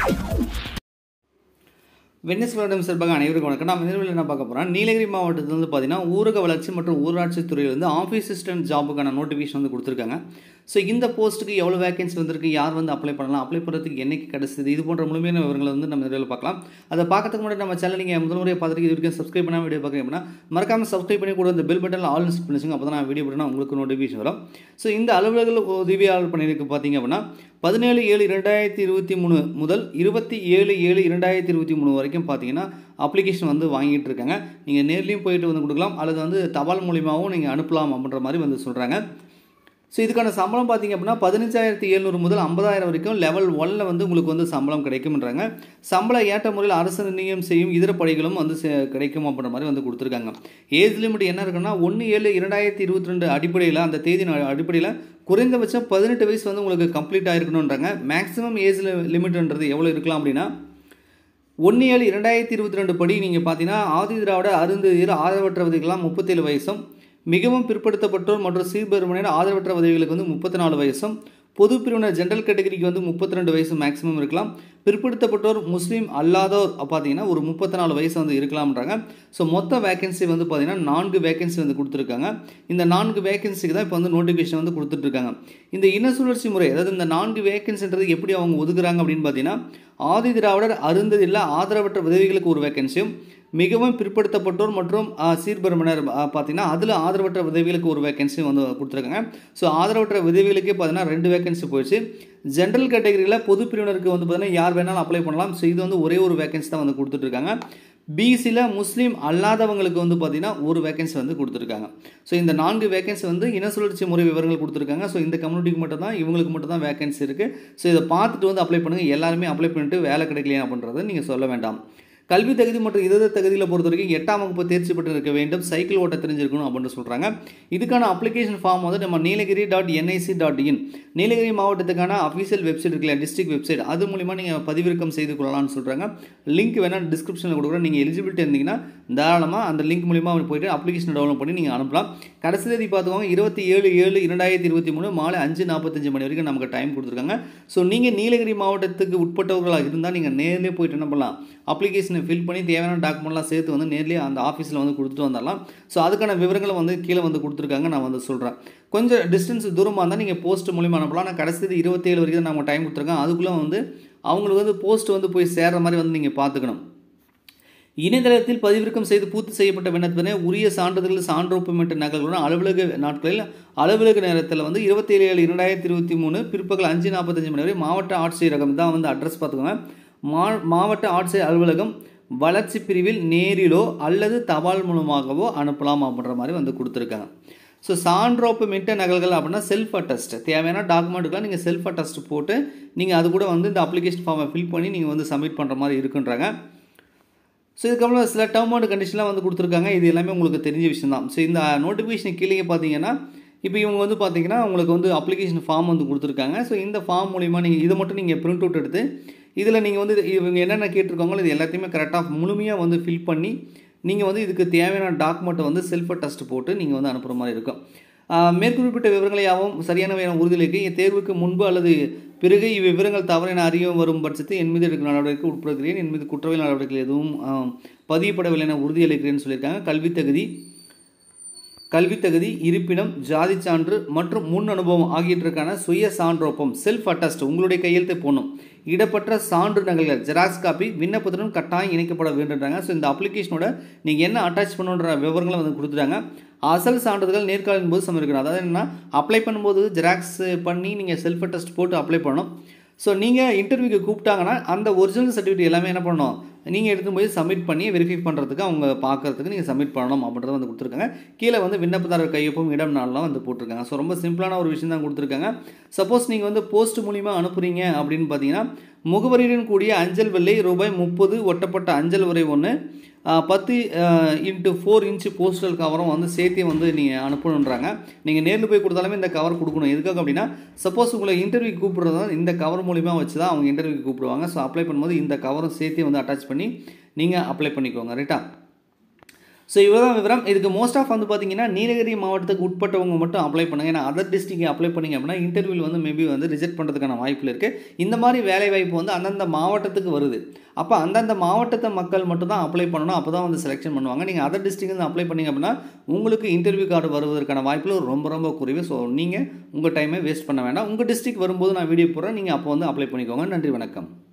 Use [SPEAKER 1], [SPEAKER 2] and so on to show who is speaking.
[SPEAKER 1] Venice வருடம் சார்பாக அனைவருக்கும் வணக்கம் நம்ம நிறுவனம் என்ன பார்க்க போகிறோம் நீலகிரி மாவட்டத்தில் வந்து பார்த்தீங்கன்னா ஊரக வளர்ச்சி மற்றும் ஊராட்சி துறையில் வந்து ஆஃபீஸ் அசிஸ்டன்ட் ஜாபுக்கான நோட்டிஃபிகேஷன் வந்து கொடுத்துருக்காங்க ஸோ இந்த போஸ்ட்டுக்கு எவ்வளோ வேகன்சி வந்திருக்கு யார் வந்து அப்ளை பண்ணலாம் அப்ளை பண்ணுறதுக்கு என்னைக்கு கிடச்சிது இது போன்ற முழுமையான விவரங்களை வந்து நம்ம நிறுவனம் பார்க்கலாம் அதை பார்க்கறதுக்கு முன்னாடி நம்ம சேனல் நீங்கள் முதல் முறையை பார்த்துட்டு இது வரைக்கும் சப்ஸ்கிரைப் பண்ணாமல் வீடியோ பார்க்குறீங்க அப்படின்னா மறக்காமல் சப்ஸ்கிரைப் பண்ணி கூட இந்த பெல் பட்டனில் ஆல் இன்ஸ்ட் பண்ணிச்சுங்க அப்போ தான் நான் வீடியோ போட்டேன்னா உங்களுக்கு நோட்டிஃபிகேஷன் வரும் ஸோ இந்த அலுவலர்கள் உதவியாளர் பணியிற்கு பார்த்தீங்க அப்படின்னா பதினேழு ஏழு இரண்டாயிரத்தி இருபத்தி மூணு முதல் இருபத்தி ஏழு ஏழு இரண்டாயிரத்தி இருபத்தி மூணு வரைக்கும் பார்த்தீங்கன்னா அப்ளிகேஷன் வந்து வாங்கிட்டு இருக்காங்க நீங்கள் நேர்லேயும் போயிட்டு வந்து கொடுக்கலாம் அல்லது வந்து தபால் மூலியமாகவும் நீங்கள் அனுப்பலாம் அப்படின்ற மாதிரி வந்து சொல்கிறாங்க ஸோ இதுக்கான சம்பளம் பார்த்தீங்க அப்படின்னா பதினஞ்சாயிரத்தி எழுநூறு முதல் ஐம்பதாயிரம் வரைக்கும் லெவல் ஒன்ல வந்து உங்களுக்கு வந்து சம்பளம் கிடைக்கும்ன்றாங்க சம்பள ஏற்ற முறையில் அரசு நிர்ணயம் செய்யும் இதர படைகளும் வந்து சே- கிடைக்கும் அப்படின்ற மாதிரி வந்து கொடுத்துருக்காங்க ஏஜ் லிமிட் என்ன இருக்குன்னா ஒன்று ஏழு இரண்டாயிரத்தி இருபத்தி ரெண்டு அடிப்படையில் அந்த தேதி அடிப்படையில் குறைந்தபட்சம் பதினெட்டு வயசு வந்து உங்களுக்கு கம்ப்ளீட் ஆயிருக்கணுன்றாங்க மேக்ஸிமம் ஏஜ் லிமிட்ன்றது எவ்வளோ இருக்கலாம் அப்படின்னா ஒன்று ஏழு இரண்டாயிரத்தி இருபத்தி ரெண்டு படி நீங்கள் பார்த்தீங்கன்னா ஆதி திராவிட அருந்ததியர் ஆதரவற்றவதிகளாம் முப்பத்தேழு வயசும் மிகவும் பிற்படுத்தப்பட்டோர் மற்றும் சீர்பெருமனையில் ஆதரவற்ற உதவிகளுக்கு வந்து முப்பத்தி நாலு வயசும் பொது பிரிவினர் ஜென்ரல் கேட்டகரிக்கு வந்து முப்பத்தி ரெண்டு வயசு மேக்ஸிமம் இருக்கலாம் பிற்படுத்தப்பட்டோர் முஸ்லீம் அல்லாதோர் பார்த்தீங்கன்னா ஒரு முப்பத்தி நாலு வயசு வந்து இருக்கலாம்ன்றாங்க ஸோ மொத்த வேகன்சி வந்து பார்த்தீங்கன்னா நான்கு வேகன்சி வந்து கொடுத்துருக்காங்க இந்த நான்கு வேகன்சிக்கு தான் இப்போ வந்து நோட்டிஃபிகேஷன் வந்து கொடுத்துட்ருக்காங்க இந்த இன சுழற்சி முறை அதாவது இந்த நான்கு வேகன்சின்றது எப்படி அவங்க ஒதுக்குறாங்க அப்படின்னு பார்த்தீங்கன்னா ஆதி திராவிடர் அருந்ததில்ல ஆதரவற்ற உதவிகளுக்கு ஒரு வேகன்சியும் மிகவும் பிற்படுத்தப்பட்டோர் மற்றும் ஆ, சீர்பெருமனர் ஆ, பார்த்தீங்கன்னா அதில் ஆதரவற்ற உதவிகளுக்கு ஒரு வேகன்சி வந்து கொடுத்துருக்காங்க ஸோ ஆதரவற்ற உதவிகளுக்கே பார்த்தீங்கன்னா ரெண்டு வேகன்சி போயிடுச்சு ஜென்ரல் கேட்டகரியில் பொது பிரிவினருக்கு வந்து பார்த்தீங்கன்னா யார் வேணாலும் அப்ளை பண்ணலாம் ஸோ இது வந்து ஒரே ஒரு வேகன்சி தான் வந்து கொடுத்துட்ருக்காங்க பிசியில் முஸ்லீம் அல்லாதவங்களுக்கு வந்து பார்த்தீங்கன்னா ஒரு வேகன்சி வந்து கொடுத்துருக்காங்க ஸோ இந்த நான்கு வேகன்சி வந்து இன சுழற்சி முறை விவரங்கள் கொடுத்துருக்காங்க ஸோ இந்த கம்யூனிட்டிக்கு மட்டும் தான் இவங்களுக்கு மட்டும் தான் வேகன்சி இருக்குது ஸோ இதை பார்த்துட்டு வந்து அப்ளை பண்ணுங்கள் எல்லாருமே அப்ளை பண்ணிட்டு வேலை கிடைக்கலையா அப்படின்றத நீங்கள் சொல்ல வேண்டாம் கல்வி தகுதி மற்றும் இதர தகுதியில் பொறுத்த வரைக்கும் எட்டாம் வகுப்பு தேர்ச்சி பெற்று இருக்க வேண்டும் சைக்கிள் ஓட்ட தெரிஞ்சிருக்கணும் அப்படின்னு சொல்கிறாங்க இதுக்கான அப்ளிகேஷன் ஃபார்ம் வந்து நம்ம Nilgiri dot NIC dot in Nilgiri மாவட்டத்துக்கான அஃபீஷியல் வெப்சைட் இருக்குல்ல டிஸ்ட்ரிக்ட் வெப்சைட் அது மூலிமா நீங்கள் பதிவிறக்கம் செய்து கொள்ளலாம்னு சொல்கிறாங்க லிங்க் வேணால் டிஸ்கிரிப்ஷனில் கொடுக்குறோம் நீங்கள் எலிஜிபிலிட்டி இருந்தீங்கன்னா தாராளமாக அந்த லிங்க் மூலிமா போயிட்டு அப்ளிகேஷன் டவுன்லோட் பண்ணி நீங்கள் அனுப்பலாம் கடைசி தேதி பார்த்துக்கோங்க இருபத்தி ஏழு ஏழு இரண்டாயிரத்தி இருபத்தி மூணு மாலை அஞ்சு நாற்பத்தஞ்சு மணி வரைக்கும் நமக்கு டைம் கொடுத்துருக்காங்க ஸோ நீங்கள் நீலகிரி மாவட்டத்துக்கு உட்பட்டவர்களாக இருந்தால் நீங்கள் நேர்லேயே போயிட்டு என்ன பண்ணலாம் அப்ளிகேஷனை ஃபில் பண்ணி தேவையான டாக்குமெண்ட்லாம் சேர்த்து வந்து நேர்லேயே அந்த ஆஃபீஸில் வந்து கொடுத்துட்டு வந்துடலாம் ஸோ அதுக்கான விவரங்களை வந்து கீழே வந்து கொடுத்துருக்காங்க நான் வந்து சொல்கிறேன் கொஞ்சம் டிஸ்டன்ஸ் தூரமாக இருந்தால் நீங்கள் போஸ்ட் மூலிமா அனுப்பலாம் நான் கடைசி தேதி இருபத்தேழு வரைக்கும் தான் நம்ம டைம் கொடுத்துருக்கேன் அதுக்குள்ளே வந்து அவங்களுக்கு வந்து போஸ்ட் வந்து போய் சேர்ற மாதிரி வந்து நீங்கள் பார்த்துக்கணும் இணையதளத்தில் பதிவிறக்கம் செய்து பூர்த்தி செய்யப்பட்ட விண்ணப்பத்தினை உரிய சான்றிதழ்கள் சான்றொப்பமிட்ட நகல்களுடன் அலுவலக நாட்களில் அலுவலக நேரத்தில் வந்து இருபத்தேழு ஏழு இரண்டாயிரத்தி இருபத்தி மூணு பிற்பகல் அஞ்சு நாற்பத்தஞ்சு மணி வரை மாவட்ட ஆட்சியரகம் தான் வந்து அட்ரஸ் பார்த்துக்கோங்க மா மாவட்ட ஆட்சியர் அலுவலகம் வளர்ச்சி பிரிவில் நேரிலோ அல்லது தபால் மூலமாகவோ அனுப்பலாம் அப்படின்ற மாதிரி வந்து கொடுத்துருக்காங்க ஸோ சான்றோப்பமிட்ட நகல்கள் அப்படின்னா செல்ஃப் அட்டஸ்ட் தேவையான டாக்குமெண்ட்டுக்கெலாம் நீங்கள் செல்ஃப் அட்டஸ்ட் போட்டு நீங்கள் அது கூட வந்து இந்த அப்ளிகேஷன் ஃபார்மை ஃபில் பண்ணி நீங்கள் வந்து சப்மிட் பண்ணுற மாதிரி இருக்குன்றாங்க ஸோ இதுக்கப்புறம் சில டேர்ம் அண்ட் கண்டிஷன்லாம் வந்து கொடுத்துருக்காங்க இது எல்லாமே உங்களுக்கு தெரிஞ்ச விஷயம் தான் ஸோ இந்த நோட்டிஃபிகேஷன் கீழே பார்த்தீங்கன்னா இப்போ இவங்க வந்து பார்த்தீங்கன்னா உங்களுக்கு வந்து அப்ளிகேஷன் ஃபார்ம் வந்து கொடுத்துருக்காங்க ஸோ இந்த ஃபார்ம் மூலிமா நீங்கள் இதை மட்டும் நீங்கள் பிரிண்ட் அவுட் எடுத்து இதில் நீங்கள் வந்து இவங்க என்னென்ன கேட்டிருக்காங்களோ இது எல்லாத்தையுமே கரெக்டாக முழுமையாக வந்து ஃபில் பண்ணி நீங்கள் வந்து இதுக்கு தேவையான டாக்குமெண்ட்டை வந்து செல்ஃப் டெஸ்ட் போட்டு நீங்கள் வந்து அனுப்புகிற மாதிரி இருக்கும் ஆஹ் மேற்குறிப்பிட்ட விவரங்களை யாவும் சரியானவையான உறுதியளிக்க தேர்வுக்கு முன்பு அல்லது பிறகு இவ்விவரங்கள் தவறு என அறிய வரும் பட்சத்தில் என் மீது எடுக்கும் நடவடிக்கை உட்படுகிறேன் என் மீது குற்றவியல் நடவடிக்கைகள் எதுவும் ஆஹ், பதியப்படவில்லை என உறுதியளிக்கிறேன்னு சொல்லியிருக்காங்க கல்வி தகுதி கல்வித் தகுதி இருப்பிடம் ஜாதி சான்று மற்றும் முன் அனுபவம் ஆகியவற்றுக்கான சுய சான்றொப்பம் செல்ஃப் அட்டஸ்ட் உங்களுடைய கையெழுத்தை போடணும் இடப்பட்ட சான்று நகல்கள் ஜெராக்ஸ் காப்பி விண்ணப்பத்துடன் கட்டாயம் இணைக்கப்பட வேண்டுன்றாங்க ஸோ இந்த அப்ளிகேஷனோட நீங்கள் என்ன அட்டாச் பண்ணுன்ற விவரங்களை வந்து கொடுத்துட்டாங்க அசல் சான்றிதழ்கள் நேர்காணலின் போது சமர்ப்பிக்கணும் அதாவது என்னன்னா அப்ளை பண்ணும்போது ஜெராக்ஸ் பண்ணி நீங்கள் செல்ஃப் அட்டஸ்ட் போட்டு அப்ளை பண்ணணும் ஸோ நீங்கள் இன்டர்வியூக்கு கூப்பிட்டாங்கன்னா அந்த ஒரிஜினல் சர்டிஃபிகேட் எல்லாமே என்ன பண்ணணும் நீங்கள் எடுத்து போய் சப்மிட் பண்ணி வெரிஃபை பண்ணுறதுக்கு அவங்க பார்க்கறதுக்கு நீங்கள் சப்மிட் பண்ணணும் அப்படின்றத வந்து கொடுத்துருக்காங்க கீழே வந்து விண்ணப்பதாரர் கையொப்பம் இடம் நாளெலாம் வந்து போட்டிருக்காங்க ஸோ ரொம்ப சிம்பிளான ஒரு விஷயம் தான் கொடுத்துருக்காங்க சப்போஸ் நீங்கள் வந்து போஸ்ட் மூலிமா அனுப்புகிறீங்க அப்படின்னு பார்த்தீங்கன்னா முகவரியுடன் கூடிய அஞ்சல் வெள்ளை ரூபாய் முப்பது ஒட்டப்பட்ட அஞ்சல் உரை ஒன்று பத்து இன்ட்டு ஃபோர் இன்ச்சு போஸ்டல் கவரும் வந்து சேர்த்தே வந்து நீங்கள் அனுப்பணுன்றாங்க நீங்கள் நேரில் போய் கொடுத்தாலுமே இந்த கவர் கொடுக்கணும் எதுக்காக அப்படின்னா சப்போஸ் உங்களை இன்டர்வியூக்கு கூப்பிட்றதா இந்த கவர் மூலிமா வச்சு தான் அவங்க இன்டர்வியூக்கு கூப்பிடுவாங்க ஸோ அப்ளை பண்ணும்போது இந்த கவரும் சேர்த்தே வந்து அட்டாச் பண்ணி நீங்கள் அப்ளை பண்ணிக்கோங்க ரைட்டா ஸோ இவ்வளோதான் விவரம் இதுக்கு மோஸ்ட் ஆஃப் வந்து பார்த்தீங்கன்னா நீலகிரி மாவட்டத்துக்கு உட்பட்டவங்க மட்டும் அப்ளை பண்ணுங்கள் ஏன்னா அதர் டிஸ்ட்ரிக்ட் அப்ளை பண்ணிங்க அப்படின்னா இன்டர்வியூவில் வந்து மேபி வந்து ரிஜெக்ட் பண்ணுறதுக்கான வாய்ப்பு இருக்குது இந்த மாதிரி வேலை வாய்ப்பு வந்து அந்தந்த மாவட்டத்துக்கு வருது அப்போ அந்தந்த மாவட்டத்தை மக்கள் மட்டும் தான் அப்ளை பண்ணணும் அப்போ தான் வந்து செலெக்ஷன் பண்ணுவாங்க நீங்கள் அதர் டிஸ்ட்ரிக்ட் அப்ளை பண்ணிங்க அப்படின்னா உங்களுக்கு இன்டர்வியூ கார்டு வருவதற்கான வாய்ப்புகள் ரொம்ப ரொம்ப குறைவு ஸோ நீங்கள் உங்கள் டைமை வேஸ்ட் பண்ண வேண்டாம் உங்கள் டிஸ்ட்ரிக்ட் வரும்போது நான் வீடியோ போடுறேன் நீங்கள் அப்போ வந்து அப்ளை பண்ணிக்கோங்க நன்றி வணக்கம்